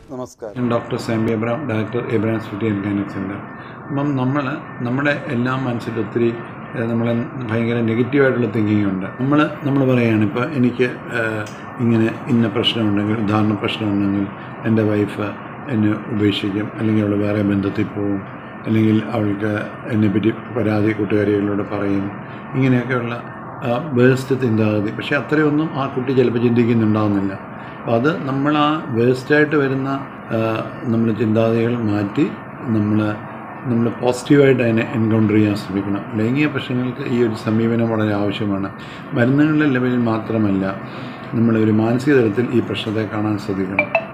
നമസ്കാരം ഞാൻ doctor Sampi Abraham director Abraham city and gynaec centre അപ്പം നമ്മൾ നമ്മുടെ എല്ലാ മനസ്സിൽ ഒത്തിരി ഏഹ്, നമ്മളെ ഭയങ്കര നെഗറ്റീവായിട്ടുള്ള തിങ്കിങ് ഉണ്ട് നമ്മൾ നമ്മൾ പറയുകയാണ് ഇപ്പോൾ എനിക്ക് ഏഹ്, ഇങ്ങനെ ഇന്ന പ്രശ്നമുണ്ടെങ്കിൽ ഉദാഹരണ പ്രശ്നമുണ്ടെങ്കിൽ എൻ്റെ വൈഫ് എന്നെ ഉപേക്ഷിക്കും അല്ലെങ്കിൽ അവൾ വേറെ ബന്ധത്തിൽ പോവും അല്ലെങ്കിൽ അവൾക്ക് എന്നെപ്പറ്റി പരാതി കൂട്ടുകാരികളോട് പറയും ഇങ്ങനെയൊക്കെയുള്ള വേസ്റ്റ് ചിന്താഗതി പക്ഷേ അത്രയൊന്നും ആ കുട്ടി ചിലപ്പോൾ ചിന്തിക്കുന്നുണ്ടാവുന്നില്ല അപ്പോൾ അത് നമ്മൾ ആ വേസ്റ്റായിട്ട് വരുന്ന നമ്മൾ ചിന്താഗതികൾ മാറ്റി നമ്മൾ നമ്മൾ പോസിറ്റീവായിട്ട് അതിനെ എൻകൗണ്ടർ ചെയ്യാൻ ശ്രമിക്കണം ലൈംഗിക പ്രശ്നങ്ങൾക്ക് ഈ ഒരു സമീപനം വളരെ ആവശ്യമാണ് മരുന്നുകളുടെ ലെവലിൽ മാത്രമല്ല നമ്മൾ ഒരു മാനസിക തലത്തിൽ ഈ പ്രശ്നത്തെ കാണാൻ ശ്രദ്ധിക്കണം